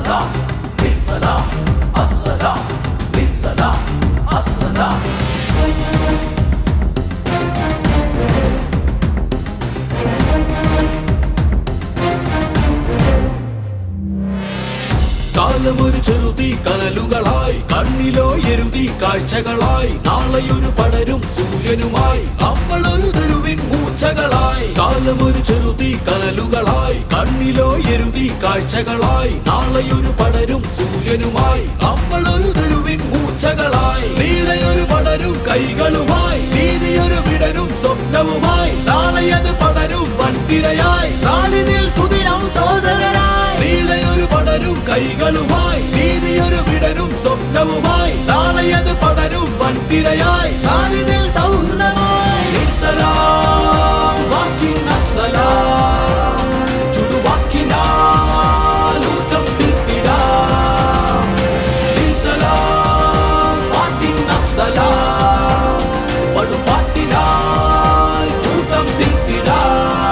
السلام للسلام السلام للسلام السلام കാലമൊരു ചെറുതി കനലുകളായി കണ്ണിലോ എരുതി കാഴ്ചകളായി നാളെയൊരു പടരും സൂര്യനുമായി നമ്മളൊരു തെരുവിൻ മൂച്ചകളായി കാലമൊരു ചെറുതി കനലുകളായി കണ്ണിലോ എരുതി കാഴ്ചകളായി നാളെയൊരു പടരും സൂര്യനുമായി നമ്മളൊരു തെരുവിൻ മൂച്ചകളായി നീളയൊരു പടരും കൈകളുമായി നീതിയൊരു വിടരും സ്വപ്നവുമായി നാളെയത് പടരും വൻതിരയായി നാളിതിൽ സുദിനം സോദരനായി നീളയൊരു പടരും കൈകളുമായി നീതിയൊരു വിടരും സ്വപ്നവുമായി നാളെയത് പടരും വൻതിരയായി നാളിതിൽ സൗഹൃദമായി നിസ്സലാം വാക്കിൻ അസ്സലാം ചുടുവാക്കിനാൽ ഊറ്റം തീർത്തിടാം നിസ്സലാം വാക്കിൻ അസ്സലാം പടുപാട്ടിനാൽ കൂട്ടം തീർത്തിടാം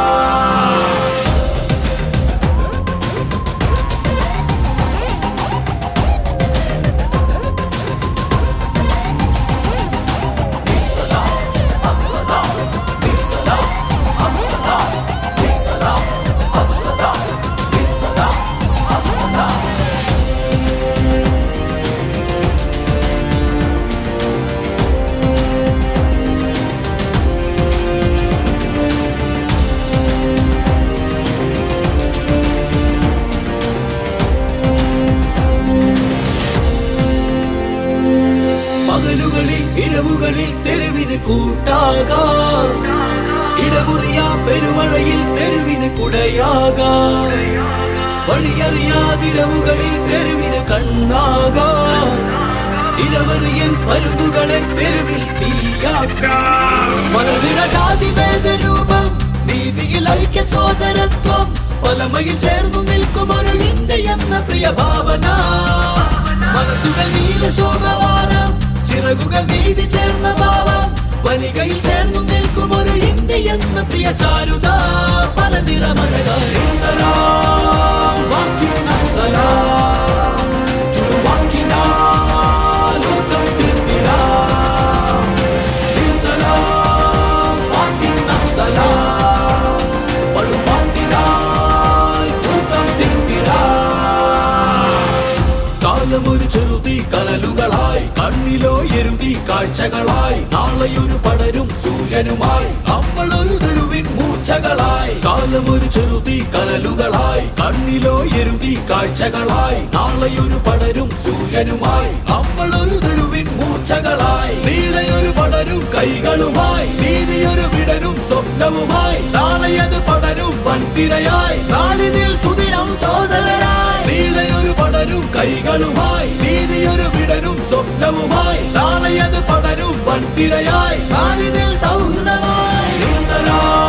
السلام السلام السلام السلام السلام السلام السلام السلام പകലുകളിൽ ഇരവുകളിൽ തെരുവിന് കൂട്ടാകാം ഇടമുറിയാ പെരുമഴയിൽ തെരുവിന് കുടയാകാം വഴിയറിയാതിരവുകളിൽ തെരുവിന് കണ്ണാകാം ഇരവറിയൻ പരുതുകളെ തെരുവിൽ തീയാക്കാം പലവിധ ജാതി രൂപം നീതിയിൽ ഐക്യ സോദരത്വം പലമയിൽ ചേർന്നു നിൽക്കും ഒരു ഇന്ത്യ എന്ന പ്രിയ ഭാവന മനസ്സുകൾ നീല ശോഭവാനം ചിറകുകൾ നീതി ചേർന്ന ഭാവം വനികയിൽ ചേർന്നു നിൽക്കും ഒരു ഇന്ത്യ എന്ന പ്രിയ ചാരുത പല നിറമഴകൾ സലാം വാക്കിൻ അസ്സലാം ചുടുവാക്കിനാൽ ഊറ്റം തീർത്തിടാം സലാം വാക്കിൻ അസ്സലാം പടുപാട്ടിനാൽ കൂട്ടം തീർത്തിടാം കാലമൊരു ചെറുതി കനലുകളായി കണ്ണിലോ എരുതി കാഴ്ചകളായി നാളെയൊരു പടരും സൂര്യനുമായി നമ്മളൊരു തെരുവിൻ മൂച്ചകളായി കാലമൊരു ചെറുതി കനലുകളായി കണ്ണിലോ എരുതി കാഴ്ചകളായി നാളെയൊരു പടരും സൂര്യനുമായി നമ്മളൊരു തെരുവിൻ മൂച്ചകളായി നീളയൊരു പടരും കൈകളുമായി നീതിയൊരു വിടരും സ്വപ്നവുമായി നാളെയത് പടരും വൻതിരയായി നാളിതിൽ സുദിനം സോദരനായി നീളയൊരു പടരും കൈകളുമായി നീതിയൊരു വിടരും സ്വപ്നവുമായി നാളെയത് പടരും വൻതിരയായി നാളിതിൽ സൗഹൃദമായി നിസ്സലാം